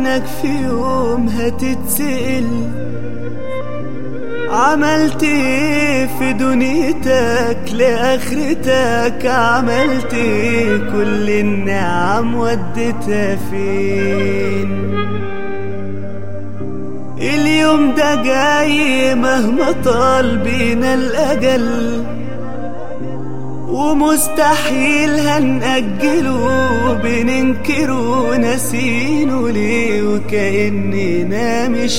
انك في يوم هتتسأل عملت ايه في دنيتك لاخرتك عملت ايه كل النعم وديتها فين اليوم ده جاي مهما طال بينا الاجل ومستحيل هنأجله بننكره ناسينه ليه وكأننا مش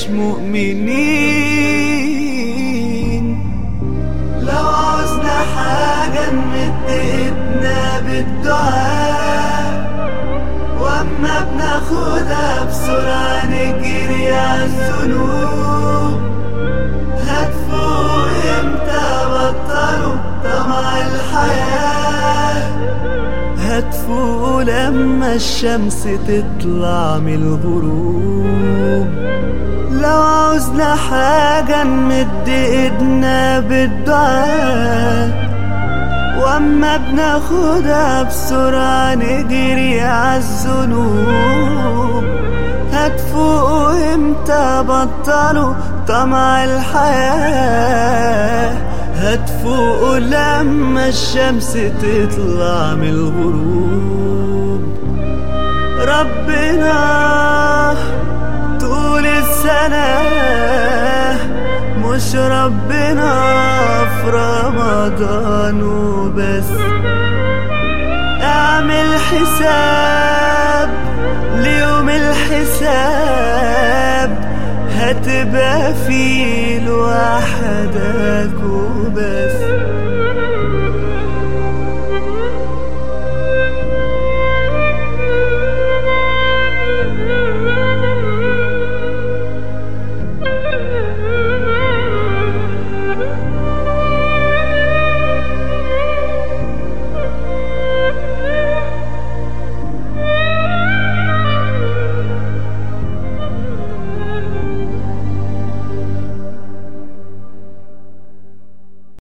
مؤمنين لو عوزنا حاجة نمد ايدنا بالدعاء واما بناخدها بسرعة نجري عالذنوب هتفوق امتى بطلوا طمع الحياة هتفوق لما الشمس تطلع من الغروب لو عوزنا حاجة نمد ايدنا بالدعاء واما بناخدها بسرعة نجري عالذنوب هتفوقوا امتى بطلوا طمع الحياة هتفوقوا لما الشمس تطلع من الغروب ربنا طول السنة مش ربنا في رمضان وبس اعمل حساب ليوم الحساب هتبقى فيه لوحدك وبس